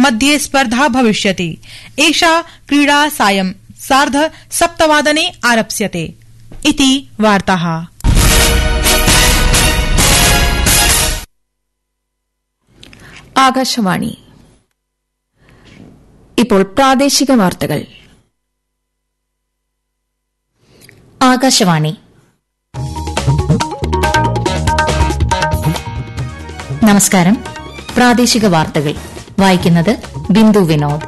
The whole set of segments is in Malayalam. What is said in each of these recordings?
मध्ये स्पर्धा भविष्यति एषा क्रीडा सायं सार्ध सप्तवादने आरप्स्यते इति वार्ताः ആകാശവാണി ഇപ്പോൾ പ്രാദേശിക വാർത്തകൾ ആകാശവാണി നമസ്കാരം പ്രാദേശിക വാർത്തകൾ വായിക്കുന്നത് ബിന്ദു വിനോദ്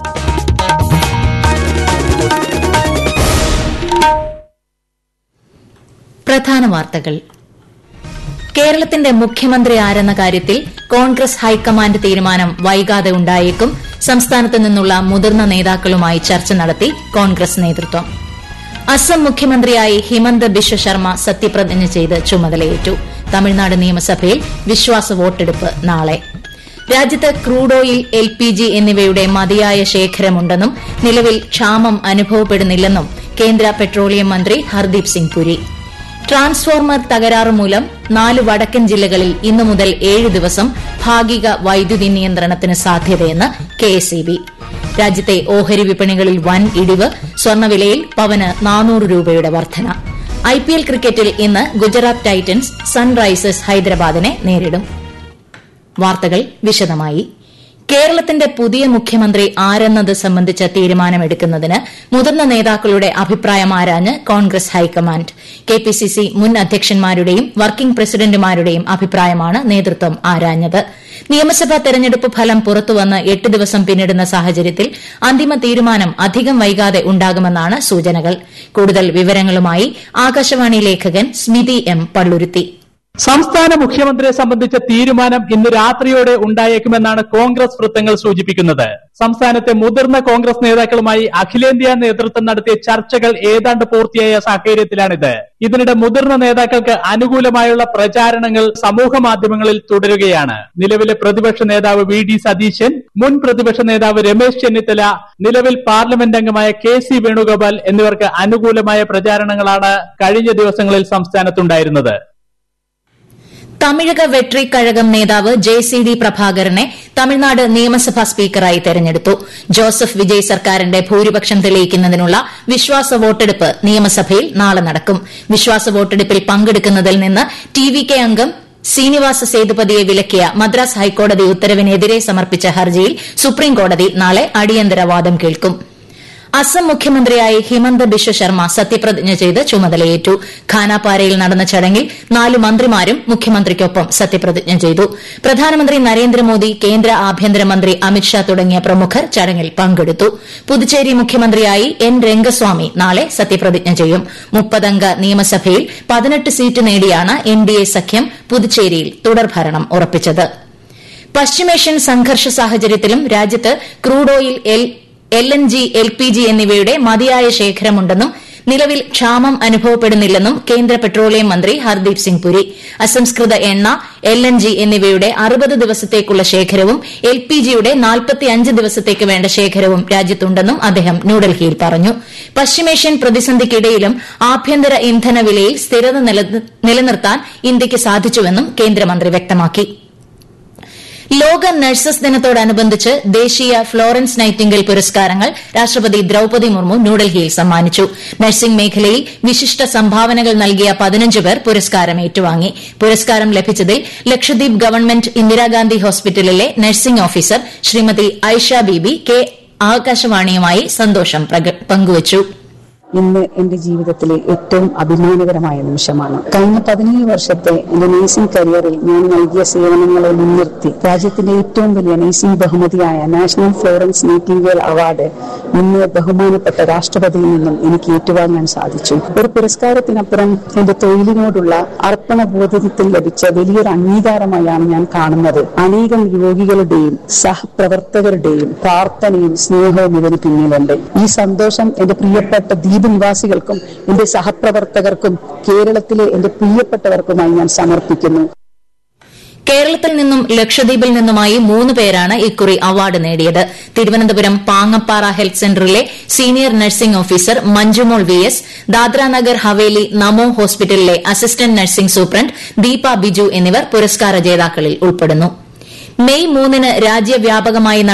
പ്രധാന വാർത്തകൾ കേരളത്തിന്റെ മുഖ്യമന്ത്രി ആരെന്ന കാര്യത്തിൽ കോൺഗ്രസ് ഹൈക്കമാൻഡ് തീരുമാനം വൈകാതെ ഉണ്ടായേക്കും സംസ്ഥാനത്ത് നിന്നുള്ള മുതിർന്ന നേതാക്കളുമായി ചർച്ച നടത്തി കോൺഗ്രസ് നേതൃത്വം അസം മുഖ്യമന്ത്രിയായി ഹിമന്ത ബിശ്വ ശർമ്മ സത്യപ്രതിജ്ഞ ചെയ്ത് ചുമതലയേറ്റു തമിഴ്നാട് നിയമസഭയിൽ വിശ്വാസ വോട്ടെടുപ്പ് നാളെ രാജ്യത്ത് crude oil L P G എന്നിവയുടെ മതിയായ ശേഖരമുണ്ടെന്നും നിലവിൽ ക്ഷാമം അനുഭവപ്പെടുന്നില്ലെന്നും കേന്ദ്ര പെട്രോളിയം മന്ത്രി ഹർദീപ് സിംഗ് പുരി ട്രാൻസ്ഫോർമർ തകരാറ് മൂലം നാല് വടക്കൻ ജില്ലകളിൽ ഇന്നു മുതൽ ഏഴ് ദിവസം ഭാഗിക വൈദ്യുതി നിയന്ത്രണത്തിന് സാധ്യതയെന്ന് കെഎസ്ഇബി രാജ്യത്തെ ഓഹരി വിപണികളിൽ വൻ ഇടിവ് സ്വർണ്ണവിലയിൽ പവന് നാനൂറ് രൂപയുടെ വർധന ഐപിഎൽ ക്രിക്കറ്റിൽ ഇന്ന് ഗുജറാത്ത് ടൈറ്റൻസ് സൺറൈസേഴ്സ് ഹൈദരാബാദിനെ നേരിടും വാർത്തകൾ വിശദമായി കേരളത്തിന്റെ പുതിയ മുഖ്യമന്ത്രി ആരെന്നത് സംബന്ധിച്ച തീരുമാനമെടുക്കുന്നതിന് മുതിർന്ന നേതാക്കളുടെ അഭിപ്രായം ആരാഞ്ഞ് കോൺഗ്രസ് ഹൈക്കമാൻഡ് കെപിസിസി മുൻ അധ്യക്ഷന്മാരുടെയും വർക്കിംഗ് പ്രസിഡന്റുമാരുടെയും അഭിപ്രായമാണ് നേതൃത്വം ആരാഞ്ഞത് നിയമസഭാ തെരഞ്ഞെടുപ്പ് ഫലം പുറത്തുവന്ന് എട്ട് ദിവസം പിന്നിടുന്ന സാഹചര്യത്തിൽ അന്തിമ തീരുമാനം അധികം വൈകാതെ ഉണ്ടാകുമെന്നാണ് സൂചനകൾ കൂടുതൽ വിവരങ്ങളുമായി ആകാശവാണി ലേഖകൻ സ്മിതി എം പള്ളുരുത്തി സംസ്ഥാന മുഖ്യമന്ത്രിയെ സംബന്ധിച്ച തീരുമാനം ഇന്ന് രാത്രിയോടെ ഉണ്ടായേക്കുമെന്നാണ് കോൺഗ്രസ് വൃത്തങ്ങൾ സൂചിപ്പിക്കുന്നത് സംസ്ഥാനത്തെ മുതിർന്ന കോൺഗ്രസ് നേതാക്കളുമായി അഖിലേന്ത്യാ നേതൃത്വം നടത്തിയ ചർച്ചകൾ ഏതാണ്ട് പൂർത്തിയായ സാഹചര്യത്തിലാണിത് ഇതിനിടെ മുതിർന്ന നേതാക്കൾക്ക് അനുകൂലമായുള്ള പ്രചാരണങ്ങൾ സമൂഹ മാധ്യമങ്ങളിൽ തുടരുകയാണ് നിലവിലെ പ്രതിപക്ഷ നേതാവ് വി ഡി സതീശൻ മുൻ പ്രതിപക്ഷ നേതാവ് രമേശ് ചെന്നിത്തല നിലവിൽ പാർലമെന്റ് അംഗമായ കെ സി വേണുഗോപാൽ എന്നിവർക്ക് അനുകൂലമായ പ്രചാരണങ്ങളാണ് കഴിഞ്ഞ ദിവസങ്ങളിൽ സംസ്ഥാനത്തുണ്ടായിരുന്നത് തമിഴക വെട്രി കഴകം നേതാവ് ജെ സി ഡി പ്രഭാകരനെ തമിഴ്നാട് നിയമസഭാ സ്പീക്കറായി തെരഞ്ഞെടുത്തു ജോസഫ് വിജയ് സർക്കാരിന്റെ ഭൂരിപക്ഷം തെളിയിക്കുന്നതിനുള്ള വിശ്വാസ വോട്ടെടുപ്പ് നിയമസഭയിൽ നാളെ നടക്കും വിശ്വാസ വോട്ടെടുപ്പിൽ പങ്കെടുക്കുന്നതിൽ നിന്ന് ടി വി കെ അംഗം ശ്രീനിവാസ സേതുപതിയെ വിലക്കിയ മദ്രാസ് ഹൈക്കോടതി ഉത്തരവിനെതിരെ സമർപ്പിച്ച ഹർജിയിൽ സുപ്രീംകോടതി നാളെ അടിയന്തര വാദം കേൾക്കും അസം മുഖ്യമന്ത്രിയായി ഹിമന്ത ബിശ്വ ശർമ്മ സത്യപ്രതിജ്ഞ ചെയ്ത് ചുമതലയേറ്റു ഖാനാപാരയിൽ നടന്ന ചടങ്ങിൽ നാല് മന്ത്രിമാരും മുഖ്യമന്ത്രിക്കൊപ്പം സത്യപ്രതിജ്ഞ ചെയ്തു പ്രധാനമന്ത്രി നരേന്ദ്രമോദി കേന്ദ്ര ആഭ്യന്തരമന്ത്രി അമിത്ഷാ തുടങ്ങിയ പ്രമുഖർ ചടങ്ങിൽ പങ്കെടുത്തു പുതുച്ചേരി മുഖ്യമന്ത്രിയായി എൻ രംഗസ്വാമി നാളെ സത്യപ്രതിജ്ഞ ചെയ്യും മുപ്പതംഗ നിയമസഭയിൽ പതിനെട്ട് സീറ്റ് നേടിയാണ് എൻഡിഎ സഖ്യം പുതുച്ചേരിയിൽ തുടർഭരണം ഉറപ്പിച്ചത് പശ്ചിമേഷ്യൻ സംഘർഷ സാഹചര്യത്തിലും രാജ്യത്ത് crude oil L L N G L P G എന്നിവയുടെ മതിയായ ശേഖരമുണ്ടെന്നും നിലവിൽ ക്ഷാമം അനുഭവപ്പെടുന്നില്ലെന്നും കേന്ദ്ര പെട്രോളിയം മന്ത്രി ഹർദീപ് സിംഗ് പുരി അസംസ്കൃത എണ്ണ എൽ എൻ ജി എന്നിവയുടെ അറുപത് ദിവസത്തേക്കുള്ള ശേഖരവും എൽ പി ജിയുടെ നാൽപ്പത്തിയഞ്ച് ദിവസത്തേക്ക് വേണ്ട ശേഖരവും രാജ്യത്തുണ്ടെന്നും അദ്ദേഹം ന്യൂഡൽഹിയിൽ പറഞ്ഞു പശ്ചിമേഷ്യൻ പ്രതിസന്ധിക്കിടയിലും ആഭ്യന്തര ഇന്ധന വിലയിൽ സ്ഥിരത നിലനിർത്താൻ ഇന്ത്യയ്ക്ക് സാധിച്ചുവെന്നും കേന്ദ്രമന്ത്രി വ്യക്തമാക്കി ലോക നഴ്സസ് ദിനത്തോടനുബന്ധിച്ച് ദേശീയ ഫ്ലോറൻസ് നൈറ്റിംഗൽ പുരസ്കാരങ്ങൾ രാഷ്ട്രപതി ദ്രൌപതി മുർമു ന്യൂഡൽഹിയിൽ സമ്മാനിച്ചു നഴ്സിംഗ് മേഖലയിൽ വിശിഷ്ട സംഭാവനകൾ നൽകിയ പതിനഞ്ച് പേർ പുരസ്കാരം ഏറ്റുവാങ്ങി പുരസ്കാരം ലഭിച്ചതിൽ ലക്ഷദ്വീപ് ഗവൺമെന്റ് ഇന്ദിരാഗാന്ധി ഹോസ്പിറ്റലിലെ nursing officer Shrimati Aisha Beebi K ആകാശവാണിയുമായി സന്തോഷം പങ്കുവച്ചു ഇന്ന് എന്റെ ജീവിതത്തിലെ ഏറ്റവും അഭിമാനകരമായ നിമിഷമാണ് കഴിഞ്ഞ പതിനേഴ് വർഷത്തെ എന്റെ നേഴ്സിംഗ് കരിയറിൽ ഞാൻ നൽകിയ സേവനങ്ങളെ മുൻനിർത്തി രാജ്യത്തിന്റെ ഏറ്റവും വലിയ നേഴ്സിംഗ് ബഹുമതിയായ നാഷണൽ ഫ്ലോറൻസ് നൈറ്റിംഗേൽ അവാർഡ് ഇന്ന് ബഹുമാനപ്പെട്ട രാഷ്ട്രപതിയിൽ നിന്നും എനിക്ക് ഏറ്റുവാങ്ങാൻ സാധിച്ചു ഒരു പുരസ്കാരത്തിനപ്പുറം എന്റെ തൊഴിലിനോടുള്ള അർപ്പണ ബോധത്തിൽ ലഭിച്ച വലിയൊരു അംഗീകാരമായാണ് ഞാൻ കാണുന്നത് അനേകം രോഗികളുടെയും സഹപ്രവർത്തകരുടെയും പ്രാർത്ഥനയും സ്നേഹവും ഇതിന് പിന്നിലുണ്ട് ഈ സന്തോഷം എന്റെ പ്രിയപ്പെട്ട ദ്വീപ് നിവാസികൾക്കും എന്റെ സഹപ്രവർത്തകർക്കും കേരളത്തിലെ എന്റെ പ്രിയപ്പെട്ടവർക്കുമായി ഞാൻ സമർപ്പിക്കുന്നു കേരളത്തിൽ നിന്നും ലക്ഷദ്വീപിൽ നിന്നുമായി മൂന്ന് പേരാണ് ഇക്കുറി അവാർഡ് നേടിയത് തിരുവനന്തപുരം പാങ്ങപ്പാറ ഹെൽത്ത് സെന്ററിലെ senior nursing officer Manjumol V S Dadra Nagar Haveli Namo ഹോസ്പിറ്റലിലെ assistant nursing superintendent Deepa Biju എന്നിവർ പുരസ്കാര ജേതാക്കളിൽ ഉൾപ്പെടുന്നു മെയ് മൂന്നിന് രാജ്യവ്യാപകമായി